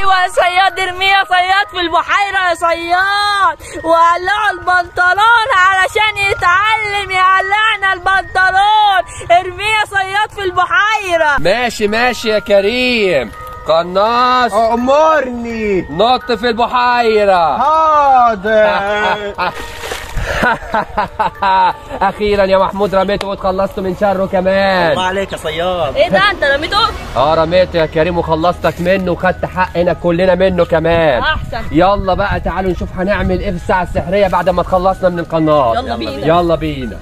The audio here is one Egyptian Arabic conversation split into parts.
ايوه يا صياد ارميه يا صياد في البحيره يا صياد وقلعوا البنطلون علشان يتعلم يقلعنا البنطلون ارميه يا صياد في البحيره ماشي ماشي يا كريم قناص امرني نط في البحيرة حاضر اخيرا يا محمود رميته واتخلصت من شره كمان الله عليك يا صياد ايه ده انت رميته اه رميته يا كريم وخلصتك منه وخدت حقنا كلنا منه كمان احسن يلا بقى تعالوا نشوف هنعمل ايه في الساعة السحرية بعد ما تخلصنا من القناص يلا بينا. يلا بينا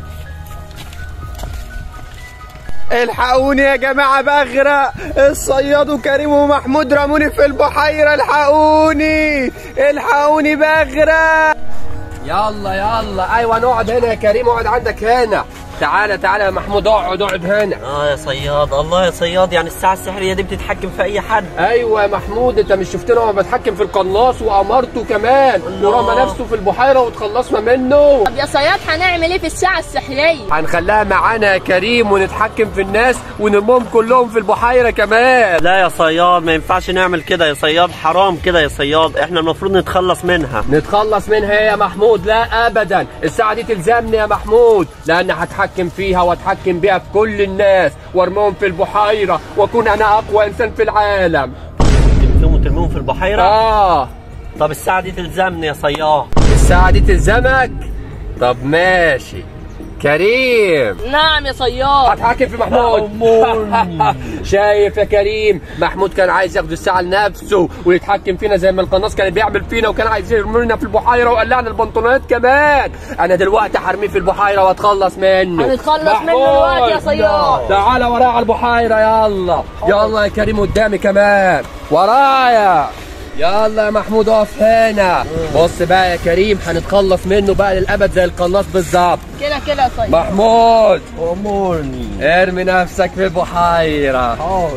الحقوني يا جماعة بغرق الصياد وكريم ومحمود رموني في البحيرة الحقوني الحقوني بغرق يلا يلا ايوه نقعد هنا يا كريم اقعد عندك هنا تعالى تعالى يا محمود اقعد اقعد هنا اه يا صياد الله يا صياد يعني الساعة السحرية دي بتتحكم في أي حد ايوه يا محمود انت مش شفتنا وهو بتحكم في القناص وامرته كمان ورمى نفسه في البحيره وتخلصنا منه طب يا صياد هنعمل ايه في الساعه السحريه هنخليها معانا يا كريم ونتحكم في الناس ونرمهم كلهم في البحيره كمان لا يا صياد ما ينفعش نعمل كده يا صياد حرام كده يا صياد احنا المفروض نتخلص منها نتخلص منها يا محمود لا ابدا الساعه دي تلزمني يا محمود لان هتحكم فيها واتحكم بيها في كل الناس وارمهم في البحيره واكون انا اقوى انسان في العالم تلزموا ترميهم في البحيرة اه طب الساعة دي تلزمني يا صياد الساعه دي تلزمك طب ماشي كريم نعم يا صياد هتحكم في محمود شايف يا كريم محمود كان عايز ياخد الساعه لنفسه ويتحكم فينا زي ما القناص كان بيعمل فينا وكان عايز يرمينا في البحيره وقلعنا البنطلونات كمان انا دلوقتي هرميه في البحيره واتخلص منه هنتخلص منه محمود، دلوقتي يا صياد. تعالى ورايا على البحيره يلا يلا يا كريم قدامي كمان ورايا يلا يا محمود اقف هنا بص بقى يا كريم هنتخلص منه بقى للابد زي القناص بالظبط كده كده يا صياد محمود امرني ارمي نفسك في البحيرة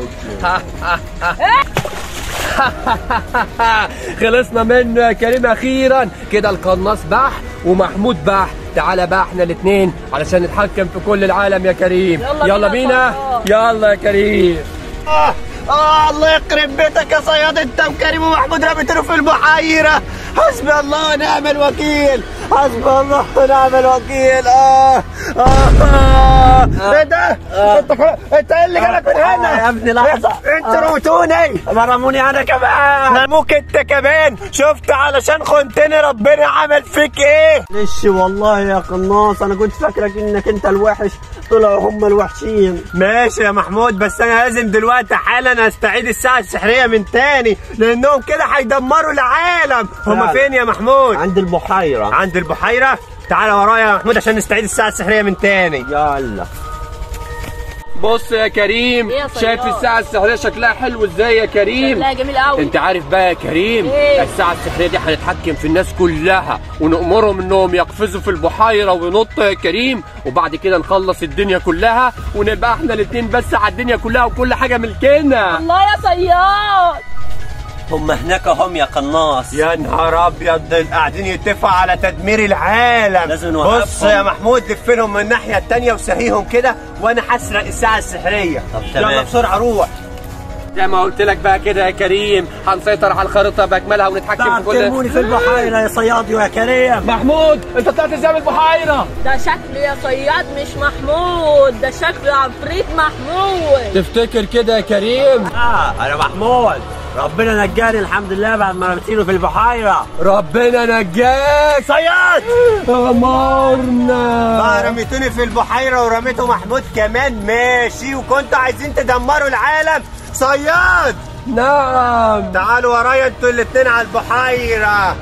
خلصنا منه يا كريم اخيرا كده القناص بح ومحمود بح تعالى بقى احنا الاثنين علشان نتحكم في كل العالم يا كريم يلا يلا بينا بينا يلا يا كريم آه, اه الله يخرب بيتك يا صياد انت وكريم ومحمود رميتني في البحيرة حسبي الله ونعم الوكيل حسبي الله ونعم الوكيل اه اه, آه. ايه ده؟ انت ف- انت ايه اللي جابك من هنا؟ يا ابني لحظة. انت رمتوني ما رموني أنا كمان رموك انت كمان شفت علشان خنتني ربنا عمل فيك ايه؟ معلش والله يا قناص أنا كنت فاكرك إنك أنت الوحش طلعوا هم الوحشين ماشي يا محمود بس انا لازم دلوقتي حالا استعيد الساعة السحرية من تاني لانهم كده هيدمروا العالم هما فعلا. فين يا محمود؟ عند البحيرة عند البحيرة تعالى ورايا يا محمود عشان نستعيد الساعة السحرية من تاني يلا بص يا كريم إيه يا صياد؟ شايف الساعة السحرية شكلها حلو ازاي يا كريم لا جميل قوي انت عارف بقى يا كريم إيه؟ الساعة السحرية دي هنتحكم في الناس كلها ونأمرهم انهم يقفزوا في البحيرة وينطوا يا كريم وبعد كده نخلص الدنيا كلها ونبقى احنا الاتنين بس على الدنيا كلها وكل حاجة ملكنا الله يا صياد هم هناك هم يا قناص يا نهار ابيض دول قاعدين يتفقوا على تدمير العالم لازم نوقفهم. بص يا محمود لفلهم من الناحية التانية وسهيهم كده وانا هسرق الساعة السحرية طب تمام. يلا بسرعة روح زي ما قلت لك بقى كده يا كريم هنسيطر على الخريطة بأكملها ونتحكم في كل ترموني في البحيرة يا صياد ويا كريم محمود انت طلعت ازاي من البحيرة ده شكل يا صياد مش محمود ده شكل عفريت محمود تفتكر كده يا كريم اه انا محمود ربنا نجاني الحمد لله بعد ما رميتينه في البحيرة ربنا نجاك صياد امرنا اه رميتوني في البحيرة ورميتوا محمود كمان ماشي وكنتوا عايزين تدمروا العالم صياد نعم تعالوا ورايا انتوا الاتنين على البحيرة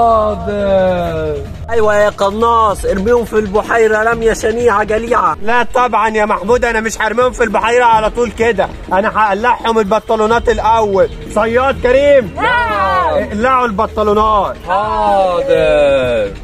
حاضر ايوه يا قناص ارميهم في البحيرة رمية شنيعة جليعة لا طبعا يا محمود انا مش هرميهم في البحيرة على طول كده انا هقلعهم البطلونات الاول صياد كريم اقلعوا البطلونات حاضر